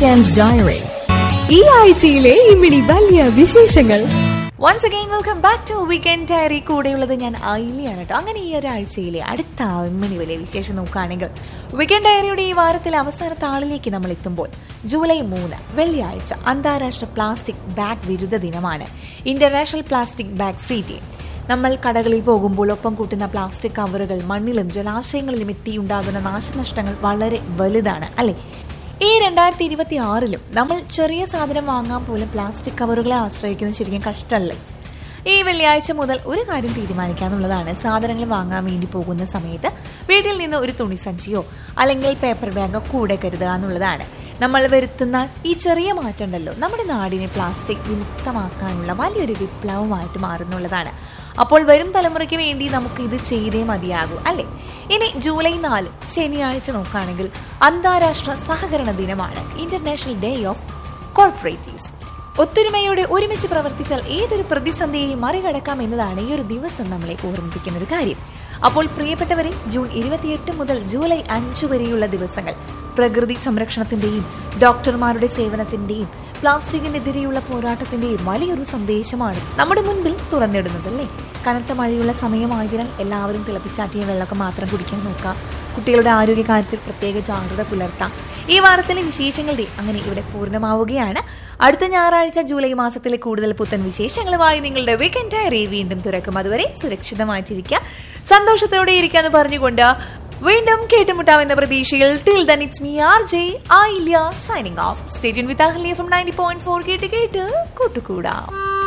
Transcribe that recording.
weekend diary ഈ ആഴ്ചയിലെ ഇമ്മിണി വലിയ വിശേഷങ്ങൾ once again welcome back to weekend diary കൂടെയുള്ളത് ഞാൻ ഐലിയാണ് കേട്ടോ അങ്ങനെ ഈ ഒരാഴ്ചയിലെ അടുത്ത അമ്മിണി വലിയ വിശേഷം നോക്കുകയാണെങ്കിൽ വീക്കെൻഡ് ഡയറിയുടെ ഈ വാരത്തിലെ അവസാന താളിലേക്ക് നമ്മൾ എത്തുമ്പോൾ ജൂലൈ മൂന്ന് വെള്ളിയാഴ്ച അന്താരാഷ്ട്ര പ്ലാസ്റ്റിക് ബാഗ് വിരുദ്ധ ദിനമാണ് international plastic bag free day നമ്മൾ കടകളിൽ പോകുമ്പോൾ ഒപ്പം കൂട്ടുന്ന പ്ലാസ്റ്റിക് കവറുകൾ മണ്ണിലും ജലാശയങ്ങളിലും എത്തിയുണ്ടാകുന്ന നാശനഷ്ടങ്ങൾ വളരെ വലുതാണ് അല്ലേ ഈ രണ്ടായിരത്തി ഇരുപത്തി ആറിലും നമ്മൾ ചെറിയ സാധനം വാങ്ങാൻ പോലും പ്ലാസ്റ്റിക് കവറുകളെ ആശ്രയിക്കുന്നത് ശരിക്കും കഷ്ടമല്ലേ ഈ വെള്ളിയാഴ്ച മുതൽ ഒരു കാര്യം തീരുമാനിക്കാന്നുള്ളതാണ് സാധനങ്ങൾ വാങ്ങാൻ വേണ്ടി പോകുന്ന സമയത്ത് വീട്ടിൽ നിന്ന് ഒരു തുണിസഞ്ചിയോ അല്ലെങ്കിൽ പേപ്പർ ബാഗോ കൂടെ കരുതുക എന്നുള്ളതാണ് നമ്മൾ വരുത്തുന്ന ഈ ചെറിയ മാറ്റം ഉണ്ടല്ലോ നമ്മുടെ നാടിനെ പ്ലാസ്റ്റിക് വിമുക്തമാക്കാനുള്ള വലിയൊരു വിപ്ലവമായിട്ട് മാറുന്നുള്ളതാണ് അപ്പോൾ വരും തലമുറയ്ക്ക് വേണ്ടി നമുക്ക് ഇത് ചെയ്തേ മതിയാകൂ അല്ലേ ഇനി ജൂലൈ നാല് ശനിയാഴ്ച നോക്കുകയാണെങ്കിൽ അന്താരാഷ്ട്ര സഹകരണ ദിനമാണ് ഇന്റർനാഷണൽ ഡേ ഓഫ് കോർപ്പറേറ്റീവ്സ് ഒത്തൊരുമയോടെ ഒരുമിച്ച് പ്രവർത്തിച്ചാൽ ഏതൊരു പ്രതിസന്ധിയെയും മറികടക്കാം എന്നതാണ് ഈ ഒരു ദിവസം നമ്മളെ ഓർമ്മിപ്പിക്കുന്ന ഒരു കാര്യം അപ്പോൾ പ്രിയപ്പെട്ടവരെ ജൂൺ ഇരുപത്തിയെട്ട് മുതൽ ജൂലൈ അഞ്ച് വരെയുള്ള ദിവസങ്ങൾ പ്രകൃതി സംരക്ഷണത്തിന്റെയും ഡോക്ടർമാരുടെ സേവനത്തിന്റെയും പ്ലാസ്റ്റിക്കിനെതിരെയുള്ള പോരാട്ടത്തിന്റെയും വലിയൊരു സന്ദേശമാണ് നമ്മുടെ മുൻപിൽ തുറന്നിടുന്നത് അല്ലേ കനത്ത മഴയുള്ള സമയമായതിനാൽ എല്ലാവരും തിളപ്പിച്ചാറ്റിയ വെള്ളമൊക്കെ മാത്രം കുടിക്കാൻ നോക്കാം കുട്ടികളുടെ ആരോഗ്യകാര്യത്തിൽ പ്രത്യേക ജാഗ്രത പുലർത്താം ഈ വാരത്തിലെ വിശേഷങ്ങളുടെ അങ്ങനെ ഇവിടെ പൂർണ്ണമാവുകയാണ് അടുത്ത ഞായറാഴ്ച ജൂലൈ മാസത്തിലെ കൂടുതൽ പുത്തൻ വിശേഷങ്ങളുമായി നിങ്ങളുടെ വീക്കെൻഡ് ഡയറി വീണ്ടും തുറക്കും അതുവരെ സുരക്ഷിതമായിട്ടിരിക്കുക സന്തോഷത്തോടെ ഇരിക്കാന്ന് പറഞ്ഞുകൊണ്ട് വീണ്ടും കേട്ടുമുട്ടാമെന്ന പ്രതീക്ഷയിൽ till then it's me R J Ailiya signing off stay with Ahliya from ninety point four കേട്ട് കേട്ട് കൂട്ടുകൂടാം